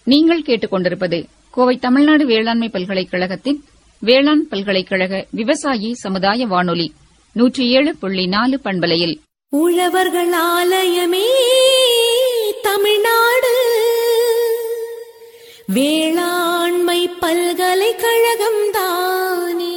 நீங்கள் கேட்டுக்கொண்டிருப்பது கோவை தமிழ்நாடு வேளாண்மை பல்கலைக்கழகத்தின் வேளாண் பல்கலைக்கழக விவசாயி சமுதாய வானொலி நூற்றி ஏழு புள்ளி நாலு பண்பலையில் உழவர்கள் ஆலயமே தமிழ்நாடு வேளாண்மை பல்கலைக்கழகம் தானே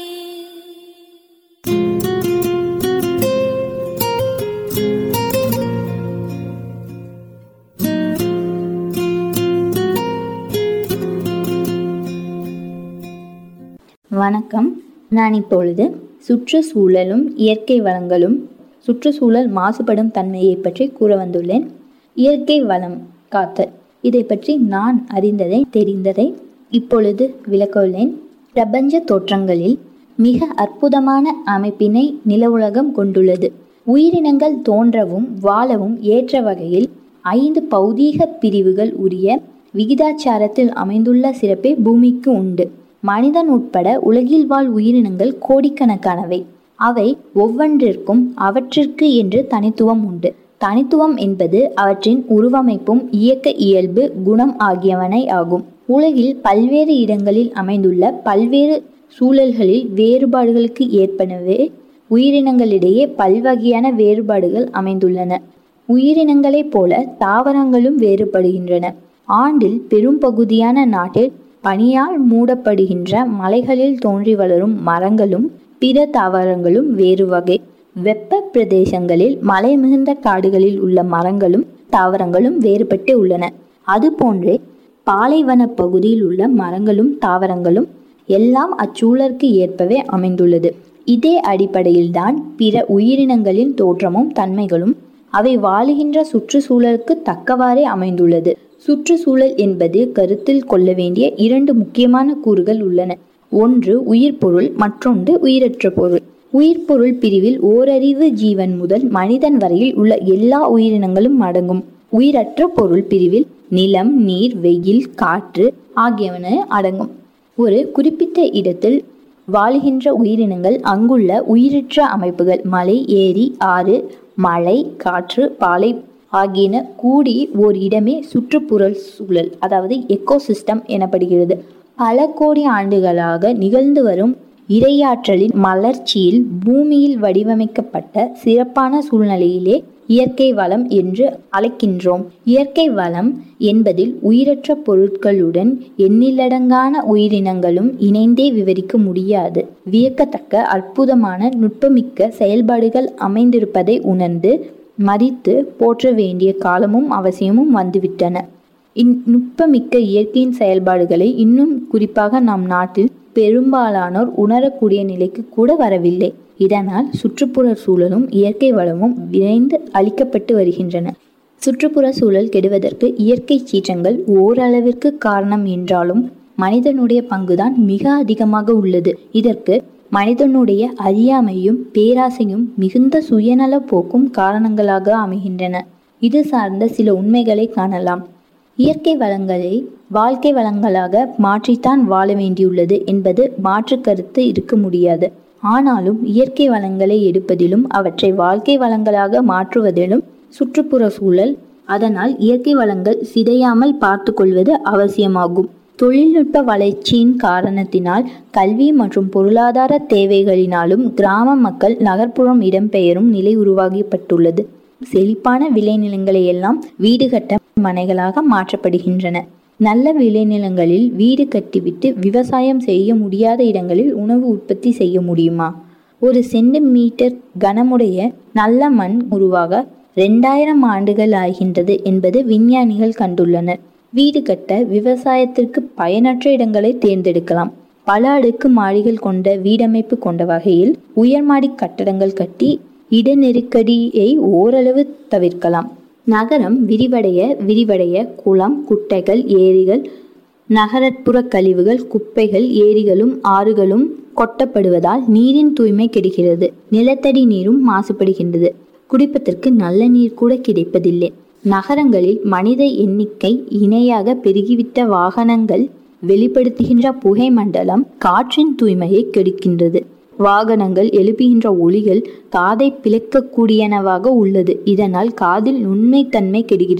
வணக்கம் நான் இப்பொழுது சுற்றுச்சூழலும் இயற்கை வளங்களும் சுற்றுச்சூழல் மாசுபடும் தன்மையை பற்றி கூற வந்துள்ளேன் இயற்கை வளம் காத்தல் இதை பற்றி நான் அறிந்ததை தெரிந்ததை இப்பொழுது விளக்க உள்ளேன் பிரபஞ்ச தோற்றங்களில் மிக அற்புதமான அமைப்பினை நில உலகம் கொண்டுள்ளது உயிரினங்கள் தோன்றவும் வாழவும் ஏற்ற வகையில் ஐந்து பௌதீக பிரிவுகள் உரிய விகிதாச்சாரத்தில் அமைந்துள்ள சிறப்பே பூமிக்கு உண்டு மனிதன் உட்பட உலகில் வாழ் உயிரினங்கள் கோடிக்கணக்கானவை அவை ஒவ்வொன்றிற்கும் அவற்றிற்கு என்று தனித்துவம் உண்டு தனித்துவம் என்பது அவற்றின் உருவமைப்பும் இயக்க இயல்பு குணம் ஆகியவனை ஆகும் உலகில் பல்வேறு இடங்களில் அமைந்துள்ள பல்வேறு சூழல்களில் வேறுபாடுகளுக்கு ஏற்பனவே உயிரினங்களிடையே பல்வகையான வேறுபாடுகள் அமைந்துள்ளன உயிரினங்களைப் போல தாவரங்களும் வேறுபடுகின்றன ஆண்டில் பெரும் பகுதியான நாட்டில் பனியால் மூடப்படுகின்ற மலைகளில் தோன்றி வளரும் மரங்களும் பிற தாவரங்களும் வேறு வகை வெப்ப பிரதேசங்களில் மலை மிகுந்த காடுகளில் உள்ள மரங்களும் தாவரங்களும் வேறுபட்டு உள்ளன அதுபோன்றே பாலைவன பகுதியில் உள்ள மரங்களும் தாவரங்களும் எல்லாம் அச்சூழலுக்கு ஏற்பவே அமைந்துள்ளது இதே அடிப்படையில்தான் பிற உயிரினங்களின் தோற்றமும் தன்மைகளும் அவை வாழுகின்ற சுற்றுச்சூழலுக்கு தக்கவாறே அமைந்துள்ளது சுற்றுச்சூழல் என்பது கருத்தில் கொள்ள வேண்டிய இரண்டு முக்கியமான கூறுகள் உள்ளன ஒன்று உயிர்ப்பொருள் மற்றொன்று உயிரற்ற பொருள் உயிர்ப்பொருள் பிரிவில் ஓரறிவு ஜீவன் முதல் மனிதன் வரையில் உள்ள எல்லா உயிரினங்களும் அடங்கும் உயிரற்ற பொருள் பிரிவில் நிலம் நீர் வெயில் காற்று ஆகியவன அடங்கும் ஒரு குறிப்பிட்ட இடத்தில் வாழுகின்ற உயிரினங்கள் அங்குள்ள உயிரற்ற அமைப்புகள் மலை ஏரி ஆறு மழை காற்று பாலை ஆகியன கூடி ஓர் இடமே சுற்றுப்புற சூழல் அதாவது எக்கோசிஸ்டம் எனப்படுகிறது பல கோடி ஆண்டுகளாக நிகழ்ந்து வரும் இரையாற்றலின் மலர்ச்சியில் பூமியில் வடிவமைக்கப்பட்ட சிறப்பான சூழ்நிலையிலே இயற்கை வளம் என்று அழைக்கின்றோம் இயற்கை வளம் என்பதில் உயிரற்ற பொருட்களுடன் எண்ணிலடங்கான உயிரினங்களும் இணைந்தே விவரிக்க முடியாது வியக்கத்தக்க அற்புதமான நுட்பமிக்க செயல்பாடுகள் அமைந்திருப்பதை உணர்ந்து மதித்து போற்ற வேண்டிய காலமும் அவசியமும் வந்துவிட்டன இந்நுட்பமிக்க இயற்கையின் செயல்பாடுகளை இன்னும் குறிப்பாக நம் நாட்டில் பெரும்பாலானோர் உணரக்கூடிய நிலைக்கு கூட வரவில்லை இதனால் சுற்றுப்புற சூழலும் இயற்கை வளமும் விரைந்து அளிக்கப்பட்டு வருகின்றன சுற்றுப்புற சூழல் கெடுவதற்கு இயற்கை சீற்றங்கள் ஓரளவிற்கு காரணம் என்றாலும் மனிதனுடைய பங்குதான் மிக அதிகமாக உள்ளது இதற்கு மனிதனுடைய அறியாமையும் பேராசையும் மிகுந்த சுயநல போக்கும் காரணங்களாக அமைகின்றன இது சார்ந்த சில உண்மைகளை காணலாம் இயற்கை வளங்களை வாழ்க்கை வளங்களாக மாற்றித்தான் வாழ வேண்டியுள்ளது என்பது மாற்று கருத்து இருக்க முடியாது ஆனாலும் இயற்கை வளங்களை எடுப்பதிலும் அவற்றை வாழ்க்கை வளங்களாக மாற்றுவதிலும் சுற்றுப்புற சூழல் அதனால் இயற்கை வளங்கள் சிதையாமல் பார்த்து கொள்வது அவசியமாகும் தொழில்நுட்ப வளர்ச்சியின் காரணத்தினால் கல்வி மற்றும் பொருளாதார தேவைகளினாலும் கிராம மக்கள் நகர்ப்புறம் இடம்பெயரும் நிலை உருவாக்கப்பட்டுள்ளது செழிப்பான விளைநிலங்களை எல்லாம் வீடு கட்ட மனைகளாக மாற்றப்படுகின்றன நல்ல விளைநிலங்களில் வீடு கட்டிவிட்டு விவசாயம் செய்ய முடியாத இடங்களில் உணவு உற்பத்தி செய்ய முடியுமா ஒரு சென்டிமீட்டர் கனமுடைய நல்ல மண் உருவாக ரெண்டாயிரம் ஆண்டுகள் ஆகின்றது என்பது விஞ்ஞானிகள் கண்டுள்ளனர் வீடு கட்ட விவசாயத்திற்கு பயனற்ற இடங்களை தேர்ந்தெடுக்கலாம் பல அடுக்கு மாடிகள் கொண்ட வீடமைப்பு கொண்ட வகையில் உயர்மாடி கட்டடங்கள் கட்டி இட நெருக்கடியை ஓரளவு தவிர்க்கலாம் நகரம் விரிவடைய விரிவடைய குளம் குட்டைகள் ஏரிகள் நகரப்புற கழிவுகள் குப்பைகள் ஏரிகளும் ஆறுகளும் கொட்டப்படுவதால் நீரின் தூய்மை கெடுகிறது நிலத்தடி நீரும் மாசுபடுகின்றது குடிப்பதற்கு நல்ல நீர் கூட கிடைப்பதில்லை நகரங்களில் மனித எண்ணிக்கை இணையாக பெருகிவிட்ட வாகனங்கள் வெளிப்படுத்துகின்ற புகை மண்டலம் காற்றின் தூய்மையை கெடுக்கின்றது வாகனங்கள் எழுப்புகின்ற ஒலிகள் காதை பிளக்கக்கூடியனவாக உள்ளது இதனால் காதில் நுண்மைத்தன்மை கெடுகிறது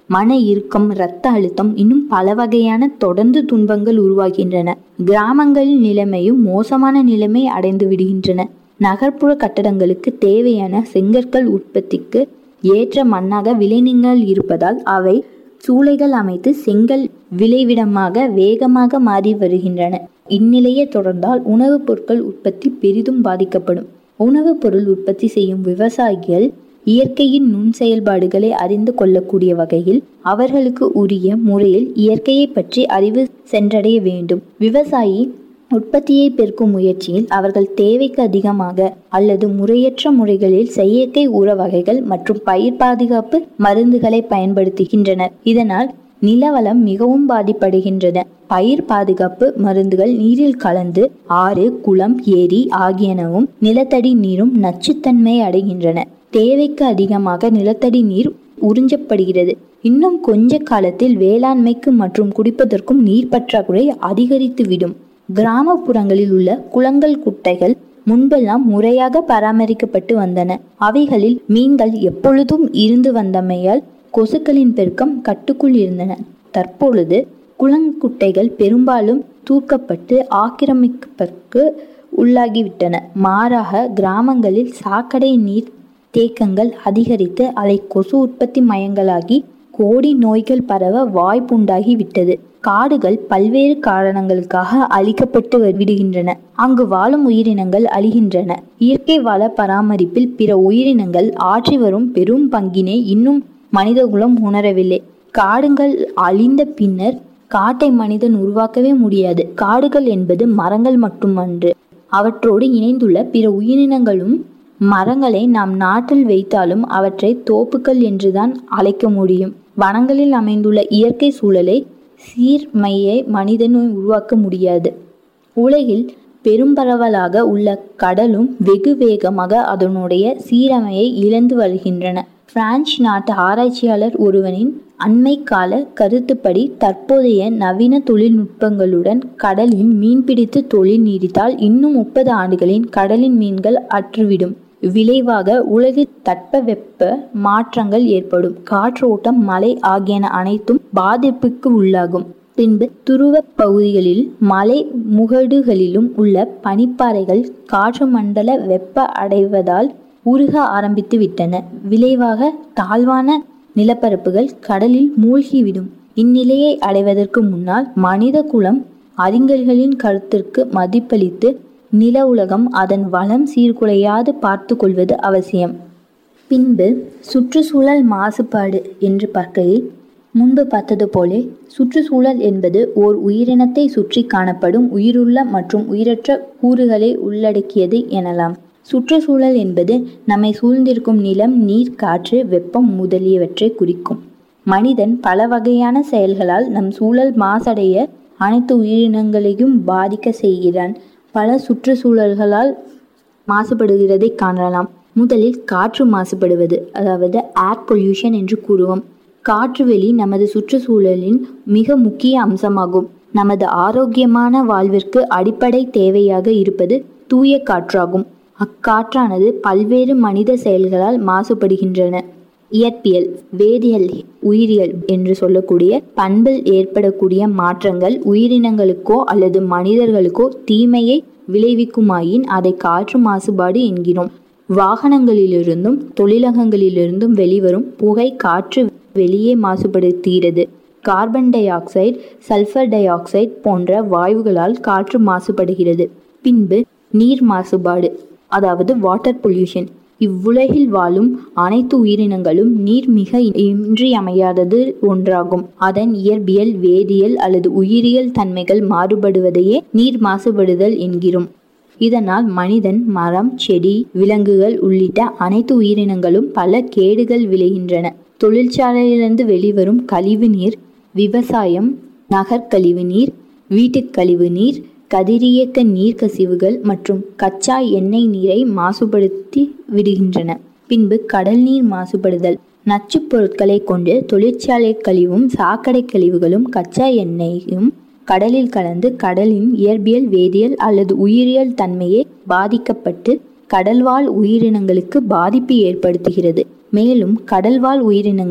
மன இறுக்கம் இரத்த அழுத்தம் இன்னும் பல வகையான தொடர்ந்து துன்பங்கள் உருவாகின்றன கிராமங்களில் நிலைமையும் மோசமான நிலைமை அடைந்து விடுகின்றன நகர்ப்புற கட்டடங்களுக்கு தேவையான செங்கற்கள் உற்பத்திக்கு ஏற்ற மண்ணாக விளைநிலங்கள் இருப்பதால் அவை சூளைகள் அமைத்து செங்கல் விளைவிடமாக வேகமாக மாறி வருகின்றன இந்நிலையை தொடர்ந்தால் உணவுப் பொருட்கள் உற்பத்தி பெரிதும் பாதிக்கப்படும் உணவுப் பொருள் உற்பத்தி செய்யும் விவசாயிகள் இயற்கையின் நுண் செயல்பாடுகளை அறிந்து கொள்ளக்கூடிய வகையில் அவர்களுக்கு உரிய முறையில் இயற்கையை பற்றி அறிவு சென்றடைய வேண்டும் விவசாயி உற்பத்தியை பெருக்கும் முயற்சியில் அவர்கள் தேவைக்கு அதிகமாக அல்லது முறையற்ற முறைகளில் செயற்கை உர வகைகள் மற்றும் பயிர் பாதுகாப்பு மருந்துகளை பயன்படுத்துகின்றனர் இதனால் நிலவளம் மிகவும் பாதிப்படுகின்றன பயிர் பாதுகாப்பு மருந்துகள் நீரில் கலந்து ஆறு குளம் ஏரி ஆகியனவும் நிலத்தடி நீரும் நச்சுத்தன்மை அடைகின்றன தேவைக்கு அதிகமாக நிலத்தடி நீர் உறிஞ்சப்படுகிறது இன்னும் கொஞ்ச காலத்தில் வேளாண்மைக்கு மற்றும் குடிப்பதற்கும் நீர் பற்றாக்குறை அதிகரித்துவிடும் கிராமப்புறங்களில் உள்ள குளங்கள் குட்டைகள் முன்பெல்லாம் முறையாக பராமரிக்கப்பட்டு வந்தன அவைகளில் மீன்கள் எப்பொழுதும் இருந்து வந்தமையால் கொசுக்களின் பெருக்கம் கட்டுக்குள் இருந்தன தற்பொழுது குளங்குட்டைகள் பெரும்பாலும் தூக்கப்பட்டு ஆக்கிரமிப்பதற்கு உள்ளாகிவிட்டன மாறாக கிராமங்களில் சாக்கடை நீர் தேக்கங்கள் அதிகரித்து அதை கொசு உற்பத்தி மையங்களாகி கோடி நோய்கள் பரவ வாய்ப்புண்டாகி விட்டது காடுகள் பல்வேறு காரணங்களுக்காக அழிக்கப்பட்டு விடுகின்றன அங்கு வாழும் உயிரினங்கள் அழிகின்றன இயற்கை வள பராமரிப்பில் பிற உயிரினங்கள் ஆற்றி வரும் பெரும் பங்கினை இன்னும் மனிதகுலம் உணரவில்லை காடுகள் அழிந்த பின்னர் காட்டை மனிதன் உருவாக்கவே முடியாது காடுகள் என்பது மரங்கள் மட்டுமன்று அவற்றோடு இணைந்துள்ள பிற உயிரினங்களும் மரங்களை நாம் நாட்டில் வைத்தாலும் அவற்றை தோப்புகள் என்றுதான் அழைக்க முடியும் வனங்களில் அமைந்துள்ள இயற்கை சூழலை சீர்மையை மனிதன் உருவாக்க முடியாது உலகில் பெரும்பரவலாக உள்ள கடலும் வெகு வேகமாக அதனுடைய சீரமையை இழந்து வருகின்றன பிரான்ஸ் நாட்டு ஆராய்ச்சியாளர் ஒருவனின் அண்மை கால கருத்துப்படி தற்போதைய நவீன தொழில்நுட்பங்களுடன் கடலின் மீன்பிடித்து தொழில் நீடித்தால் இன்னும் முப்பது ஆண்டுகளின் கடலின் மீன்கள் அற்றுவிடும் விளைவாக உலகில் தட்பவெப்ப மாற்றங்கள் ஏற்படும் காற்றோட்டம் மழை ஆகியன அனைத்தும் பாதிப்புக்கு உள்ளாகும் பின்பு துருவ பகுதிகளில் மலை முகடுகளிலும் உள்ள பனிப்பாறைகள் காற்று மண்டல வெப்ப அடைவதால் உருக ஆரம்பித்து விட்டன விளைவாக தாழ்வான நிலப்பரப்புகள் கடலில் மூழ்கிவிடும் இந்நிலையை அடைவதற்கு முன்னால் மனித குலம் அறிஞர்களின் கருத்திற்கு மதிப்பளித்து நில உலகம் அதன் வளம் சீர்குலையாது பார்த்து கொள்வது அவசியம் பின்பு சுற்றுச்சூழல் மாசுபாடு என்று பார்க்கையில் முன்பு பார்த்தது போலே சுற்றுச்சூழல் என்பது ஓர் உயிரினத்தை சுற்றி காணப்படும் உயிருள்ள மற்றும் உயிரற்ற கூறுகளை உள்ளடக்கியது எனலாம் சுற்றுச்சூழல் என்பது நம்மை சூழ்ந்திருக்கும் நிலம் நீர் காற்று வெப்பம் முதலியவற்றை குறிக்கும் மனிதன் பல வகையான செயல்களால் நம் சூழல் மாசடைய அனைத்து உயிரினங்களையும் பாதிக்க செய்கிறான் பல சுற்றுச்சூழல்களால் மாசுபடுகிறதை காணலாம் முதலில் காற்று மாசுபடுவது அதாவது ஏர் பொல்யூஷன் என்று கூறுவோம் காற்று வெளி நமது சுற்றுச்சூழலின் மிக முக்கிய அம்சமாகும் நமது ஆரோக்கியமான வாழ்விற்கு அடிப்படை தேவையாக இருப்பது தூய காற்றாகும் அக்காற்றானது பல்வேறு மனித செயல்களால் மாசுபடுகின்றன இயற்பியல் வேதியியல் உயிரியல் என்று சொல்லக்கூடிய பண்பில் ஏற்படக்கூடிய மாற்றங்கள் உயிரினங்களுக்கோ அல்லது மனிதர்களுக்கோ தீமையை விளைவிக்குமாயின் அதை காற்று மாசுபாடு என்கிறோம் வாகனங்களிலிருந்தும் தொழிலகங்களிலிருந்தும் வெளிவரும் புகை காற்று வெளியே மாசுபடுத்துகிறது carbon dioxide sulphur dioxide போன்ற வாயுகளால் காற்று மாசுபடுகிறது பின்பு நீர் மாசுபாடு அதாவது வாட்டர் பொல்யூஷன் இவ்வுலகில் வாழும் அனைத்து உயிரினங்களும் நீர் மிக இன்றியமையாதது ஒன்றாகும் அதன் இயற்பியல் வேதியியல் அல்லது உயிரியல் தன்மைகள் மாறுபடுவதையே நீர் மாசுபடுதல் என்கிறோம் இதனால் மனிதன் மரம் செடி விலங்குகள் உள்ளிட்ட அனைத்து உயிரினங்களும் பல கேடுகள் விளைகின்றன தொழிற்சாலையிலிருந்து வெளிவரும் கழிவு நீர் விவசாயம் நகர்கழிவு நீர் வீட்டுக் கழிவு நீர் கதிரியக்க நீர்க்கசிவுகள் மற்றும் கச்சா எண்ணெய் நீரை மாசுபடுத்தி விடுகின்றன பின்பு கடல் நீர் மாசுபடுதல் நச்சுப் பொருட்களை கொண்டு தொழிற்சாலை கழிவும் சாக்கடை கழிவுகளும் கச்சா எண்ணெயும் கடலில் கலந்து கடலின் இயற்பியல் வேதியியல் அல்லது உயிரியல் தன்மையை பாதிக்கப்பட்டு கடல்வாழ் உயிரினங்களுக்கு பாதிப்பு ஏற்படுத்துகிறது மேலும் கடல்வாழ் உயிரினங்கள்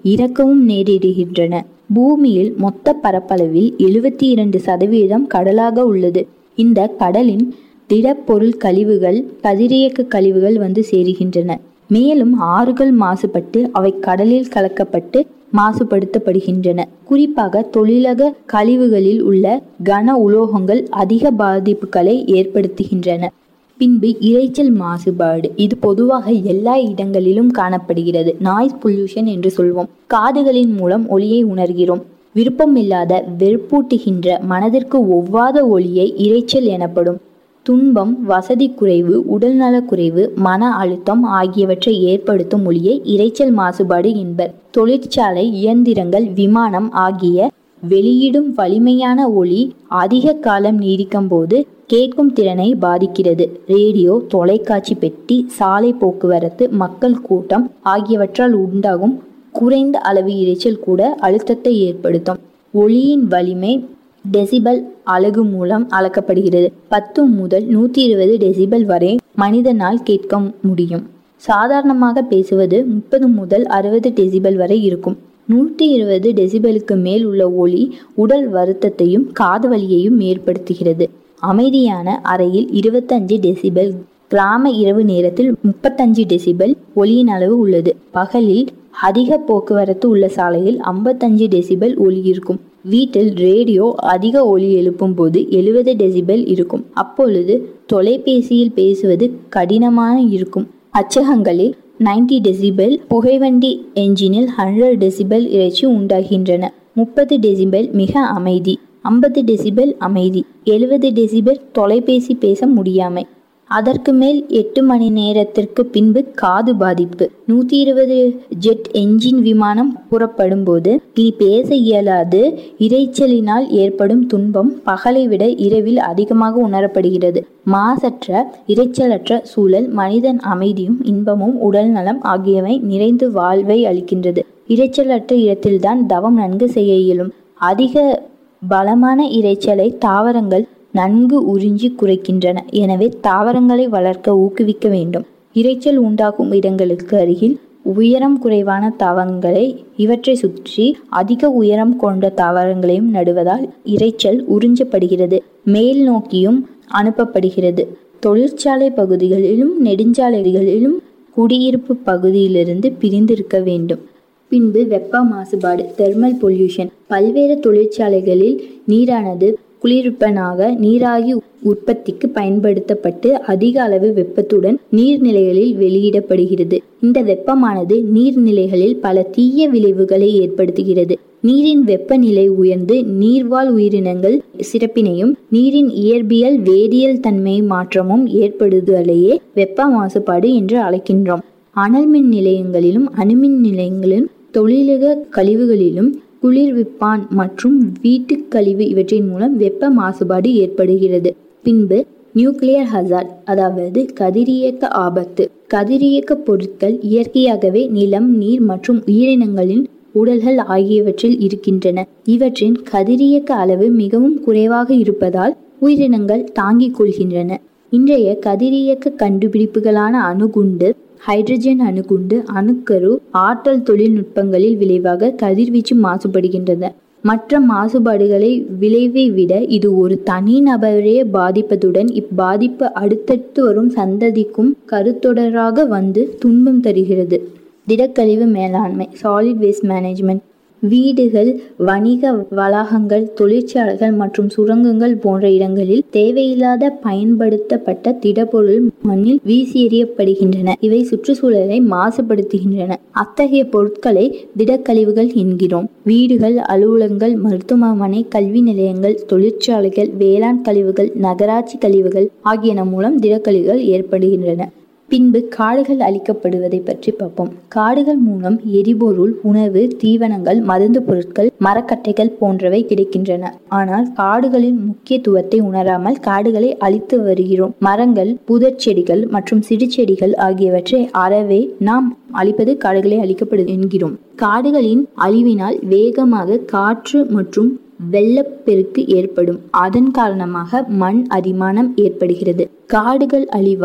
இறக்கவும் நேரிடுகின்றன பூமியில் மொத்த பரப்பளவில் எழுபத்தி இரண்டு சதவீதம் கடலாக உள்ளது இந்த கடலின் திடப்பொருள் கழிவுகள் கதிரியக்க கழிவுகள் வந்து சேருகின்றன மேலும் ஆறுகள் மாசுபட்டு அவை கடலில் கலக்கப்பட்டு மாசுபடுத்தப்படுகின்றன குறிப்பாக தொழிலக கழிவுகளில் உள்ள கன உலோகங்கள் அதிக பாதிப்புகளை ஏற்படுத்துகின்றன பின்பு இரைச்சல் மாசுபாடு இது பொதுவாக எல்லா இடங்களிலும் காணப்படுகிறது நாய்ஸ் பொல்யூஷன் என்று சொல்வோம் காதுகளின் மூலம் ஒளியை உணர்கிறோம் விருப்பமில்லாத வெறுப்பூட்டுகின்ற மனதிற்கு ஒவ்வாத ஒளியை இரைச்சல் எனப்படும் துன்பம் வசதி குறைவு உடல்நலக் குறைவு மன அழுத்தம் ஆகியவற்றை ஏற்படுத்தும் ஒளியை இரைச்சல் மாசுபாடு என்பர் தொழிற்சாலை இயந்திரங்கள் விமானம் ஆகிய வெளியிடும் வலிமையான ஒளி அதிக காலம் நீடிக்கும் போது கேட்கும் திறனை பாதிக்கிறது ரேடியோ தொலைக்காட்சி பெட்டி சாலை போக்குவரத்து மக்கள் கூட்டம் ஆகியவற்றால் உண்டாகும் குறைந்த அளவு இரைச்சல் கூட அழுத்தத்தை ஏற்படுத்தும் ஒளியின் வலிமை டெசிபல் அலகு மூலம் அளக்கப்படுகிறது பத்து முதல் நூற்றி இருபது டெசிபல் வரை மனிதனால் கேட்க முடியும் சாதாரணமாக பேசுவது முப்பது முதல் அறுபது டெசிபல் வரை இருக்கும் நூற்றி இருபது டெசிபலுக்கு மேல் உள்ள ஒளி உடல் வருத்தத்தையும் காது வலியையும் ஏற்படுத்துகிறது அமைதியான அறையில் இருபத்தஞ்சு டெசிபல் கிராம இரவு நேரத்தில் முப்பத்தஞ்சு டெசிபல் ஒளியின் அளவு உள்ளது பகலில் அதிக போக்குவரத்து உள்ள சாலையில் ஐம்பத்தஞ்சு டெசிபல் ஒளி இருக்கும் வீட்டில் ரேடியோ அதிக ஒலி எழுப்பும் போது எழுபது டெசிபல் இருக்கும் அப்பொழுது தொலைபேசியில் பேசுவது கடினமான இருக்கும் அச்சகங்களில் நைன்டி டெசிபல் புகைவண்டி என்ஜினில் ஹண்ட்ரட் டெசிபல் இறைச்சி உண்டாகின்றன முப்பது டெசிபல் மிக அமைதி ஐம்பது டெசிபல் அமைதி எழுபது டெசிபல் தொலைபேசி பேச முடியாமை அதற்கு மேல் எட்டு மணி நேரத்திற்கு பின்பு காது பாதிப்பு நூற்றி இருபது ஜெட் என்ஜின் விமானம் புறப்படும் போது இனி பேச இயலாது இரைச்சலினால் ஏற்படும் துன்பம் பகலை விட இரவில் அதிகமாக உணரப்படுகிறது மாசற்ற இரைச்சலற்ற சூழல் மனிதன் அமைதியும் இன்பமும் உடல் நலம் ஆகியவை நிறைந்து வாழ்வை அளிக்கின்றது இரைச்சலற்ற இடத்தில்தான் தவம் நன்கு செய்ய இயலும் அதிக பலமான இரைச்சலை தாவரங்கள் நன்கு உறிஞ்சி குறைக்கின்றன எனவே தாவரங்களை வளர்க்க ஊக்குவிக்க வேண்டும் இரைச்சல் உண்டாகும் இடங்களுக்கு அருகில் உயரம் குறைவான தாவரங்களை இவற்றை சுற்றி அதிக உயரம் கொண்ட தாவரங்களையும் நடுவதால் இரைச்சல் உறிஞ்சப்படுகிறது மேல் நோக்கியும் அனுப்பப்படுகிறது தொழிற்சாலை பகுதிகளிலும் நெடுஞ்சாலைகளிலும் குடியிருப்பு பகுதியிலிருந்து பிரிந்திருக்க வேண்டும் பின்பு வெப்ப மாசுபாடு தெர்மல் பொல்யூஷன் பல்வேறு தொழிற்சாலைகளில் நீரானது குளிர்ப்பனாக நீராகி உற்பத்திக்கு பயன்படுத்தப்பட்டு அதிக அளவு வெப்பத்துடன் நீர்நிலைகளில் வெளியிடப்படுகிறது இந்த வெப்பமானது நீர்நிலைகளில் பல தீய விளைவுகளை ஏற்படுத்துகிறது நீரின் வெப்பநிலை உயர்ந்து நீர்வாழ் உயிரினங்கள் சிறப்பினையும் நீரின் இயற்பியல் வேதியியல் தன்மை மாற்றமும் ஏற்படுதலையே வெப்ப மாசுபாடு என்று அழைக்கின்றோம் அனல் மின் நிலையங்களிலும் அணுமின் நிலையங்களிலும் தொழிலக கழிவுகளிலும் குளிர்விப்பான் மற்றும் வீட்டுக் கழிவு இவற்றின் மூலம் வெப்ப மாசுபாடு ஏற்படுகிறது பின்பு நியூக்ளியர் ஹசார்ட் அதாவது கதிரியக்க ஆபத்து கதிரியக்க பொருட்கள் இயற்கையாகவே நிலம் நீர் மற்றும் உயிரினங்களின் உடல்கள் ஆகியவற்றில் இருக்கின்றன இவற்றின் கதிரியக்க அளவு மிகவும் குறைவாக இருப்பதால் உயிரினங்கள் தாங்கிக் கொள்கின்றன இன்றைய கதிரியக்க கண்டுபிடிப்புகளான அணுகுண்டு ஹைட்ரஜன் அணுகுண்டு அணுக்கரு ஆற்றல் தொழில்நுட்பங்களில் விளைவாக கதிர்வீச்சு மாசுபடுகின்றன மற்ற மாசுபாடுகளை விளைவை விட இது ஒரு தனிநபரையே பாதிப்பதுடன் இப்பாதிப்பு அடுத்தடுத்து வரும் சந்ததிக்கும் கருத்தொடராக வந்து துன்பம் தருகிறது திடக்கழிவு மேலாண்மை சாலிட் வேஸ்ட் மேனேஜ்மெண்ட் வீடுகள் வணிக வளாகங்கள் தொழிற்சாலைகள் மற்றும் சுரங்கங்கள் போன்ற இடங்களில் தேவையில்லாத பயன்படுத்தப்பட்ட திடப்பொருள் மண்ணில் வீசி எறியப்படுகின்றன இவை சுற்றுச்சூழலை மாசுபடுத்துகின்றன அத்தகைய பொருட்களை திடக்கழிவுகள் என்கிறோம் வீடுகள் அலுவலகங்கள் மருத்துவமனை கல்வி நிலையங்கள் தொழிற்சாலைகள் வேளாண் கழிவுகள் நகராட்சி கழிவுகள் ஆகியன மூலம் திடக்கழிவுகள் ஏற்படுகின்றன பின்பு காடுகள் அழிக்கப்படுவதை பற்றி பார்ப்போம் காடுகள் மூலம் எரிபொருள் உணவு தீவனங்கள் மருந்து பொருட்கள் மரக்கட்டைகள் போன்றவை கிடைக்கின்றன ஆனால் காடுகளின் முக்கியத்துவத்தை உணராமல் காடுகளை அழித்து வருகிறோம் மரங்கள் புதர் செடிகள் மற்றும் சிறுசெடிகள் ஆகியவற்றை அறவே நாம் அழிப்பது காடுகளை அழிக்கப்படுது என்கிறோம் காடுகளின் அழிவினால் வேகமாக காற்று மற்றும் வெள்ளப்பெருக்கு ஏற்படும் அதன் காரணமாக மண் அரிமானம் ஏற்படுகிறது காடுகள் அழிவால்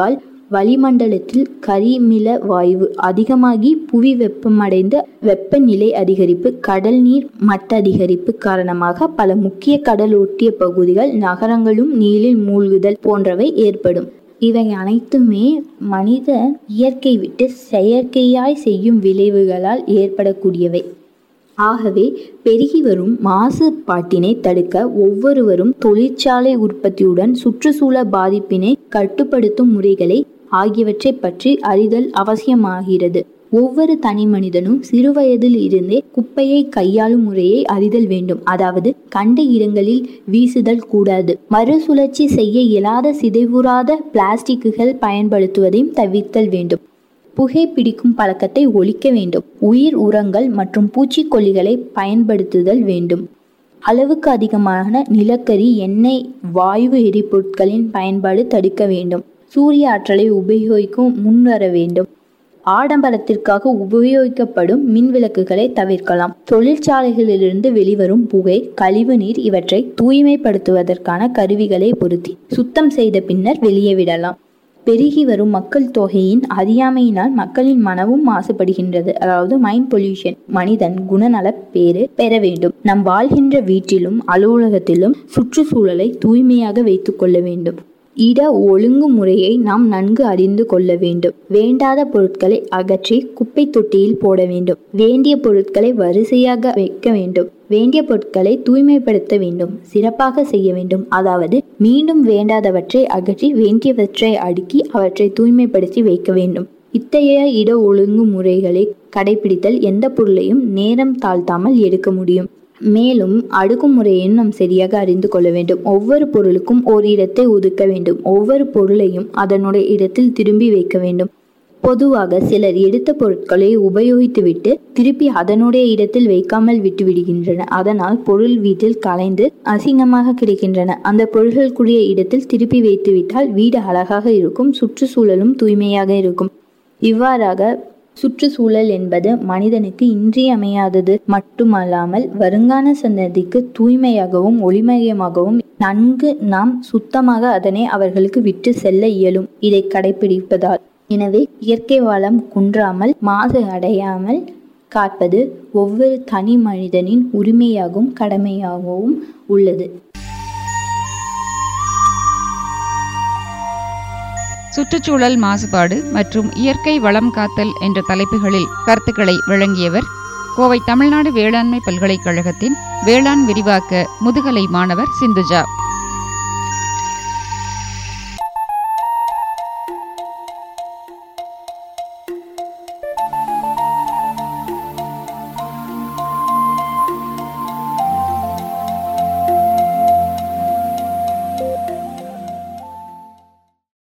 வளிமண்டலத்தில் கரிமில வாயு அதிகமாகி புவி வெப்பமடைந்த வெப்பநிலை அதிகரிப்பு கடல் நீர் மட்ட அதிகரிப்பு காரணமாக பல முக்கிய கடல் ஒட்டிய பகுதிகள் நகரங்களும் நீரில் மூழ்குதல் போன்றவை ஏற்படும் இவை அனைத்துமே மனித இயற்கை விட்டு செயற்கையாய் செய்யும் விளைவுகளால் ஏற்படக்கூடியவை ஆகவே பெருகி வரும் மாசுபாட்டினை தடுக்க ஒவ்வொருவரும் தொழிற்சாலை உற்பத்தியுடன் சுற்றுச்சூழல் பாதிப்பினை கட்டுப்படுத்தும் முறைகளை ஆகியவற்றை பற்றி அறிதல் அவசியமாகிறது ஒவ்வொரு தனி மனிதனும் சிறுவயதில் இருந்தே குப்பையை கையாளும் முறையை அறிதல் வேண்டும் அதாவது கண்ட இடங்களில் வீசுதல் கூடாது மறுசுழற்சி செய்ய இயலாத சிதைவுறாத பிளாஸ்டிக்குகள் பயன்படுத்துவதையும் தவிர்த்தல் வேண்டும் புகை பிடிக்கும் பழக்கத்தை ஒழிக்க வேண்டும் உயிர் உரங்கள் மற்றும் பூச்சிக்கொல்லிகளை பயன்படுத்துதல் வேண்டும் அளவுக்கு அதிகமான நிலக்கரி எண்ணெய் வாயு எரிபொருட்களின் பயன்பாடு தடுக்க வேண்டும் சூரிய ஆற்றலை உபயோகிக்கும் முன்வர வேண்டும் ஆடம்பரத்திற்காக உபயோகிக்கப்படும் மின் விளக்குகளை தவிர்க்கலாம் தொழிற்சாலைகளிலிருந்து வெளிவரும் புகை கழிவு நீர் இவற்றை தூய்மைப்படுத்துவதற்கான கருவிகளை பொருத்தி சுத்தம் செய்த பின்னர் வெளியே விடலாம் பெருகி வரும் மக்கள் தொகையின் அறியாமையினால் மக்களின் மனமும் மாசுபடுகின்றது அதாவது மைண்ட் பொல்யூஷன் மனிதன் குணநல பேறு பெற வேண்டும் நம் வாழ்கின்ற வீட்டிலும் அலுவலகத்திலும் சுற்றுச்சூழலை தூய்மையாக வைத்துக் கொள்ள வேண்டும் இட ஒழுங்குமுறையை நாம் நன்கு அறிந்து கொள்ள வேண்டும் வேண்டாத பொருட்களை அகற்றி குப்பை தொட்டியில் போட வேண்டும் வேண்டிய பொருட்களை வரிசையாக வைக்க வேண்டும் வேண்டிய பொருட்களை தூய்மைப்படுத்த வேண்டும் சிறப்பாக செய்ய வேண்டும் அதாவது மீண்டும் வேண்டாதவற்றை அகற்றி வேண்டியவற்றை அடுக்கி அவற்றை தூய்மைப்படுத்தி வைக்க வேண்டும் இத்தகைய இட ஒழுங்கு முறைகளை கடைபிடித்தல் எந்த பொருளையும் நேரம் தாழ்த்தாமல் எடுக்க முடியும் மேலும் அடுக்குமுறையையும் நாம் சரியாக அறிந்து கொள்ள வேண்டும் ஒவ்வொரு பொருளுக்கும் ஒரு இடத்தை ஒதுக்க வேண்டும் ஒவ்வொரு பொருளையும் அதனுடைய இடத்தில் திரும்பி வைக்க வேண்டும் பொதுவாக சிலர் எடுத்த பொருட்களை உபயோகித்துவிட்டு திருப்பி அதனுடைய இடத்தில் வைக்காமல் விட்டு விடுகின்றன அதனால் பொருள் வீட்டில் கலைந்து அசிங்கமாக கிடைக்கின்றன அந்த பொருள்களுக்குரிய இடத்தில் திருப்பி வைத்துவிட்டால் வீடு அழகாக இருக்கும் சுற்றுச்சூழலும் தூய்மையாக இருக்கும் இவ்வாறாக சுற்றுச்சூழல் என்பது மனிதனுக்கு இன்றியமையாதது மட்டுமல்லாமல் வருங்கால சந்ததிக்கு தூய்மையாகவும் ஒளிமயமாகவும் நன்கு நாம் சுத்தமாக அதனை அவர்களுக்கு விட்டு செல்ல இயலும் இதை கடைபிடிப்பதால் எனவே இயற்கை வளம் குன்றாமல் மாசு அடையாமல் காப்பது ஒவ்வொரு தனி மனிதனின் உரிமையாகவும் கடமையாகவும் உள்ளது சுற்றுச்சூழல் மாசுபாடு மற்றும் இயற்கை வளம் காத்தல் என்ற தலைப்புகளில் கருத்துக்களை வழங்கியவர் கோவை தமிழ்நாடு வேளாண்மை பல்கலைக்கழகத்தின் வேளாண் விரிவாக்க முதுகலை மாணவர் சிந்துஜா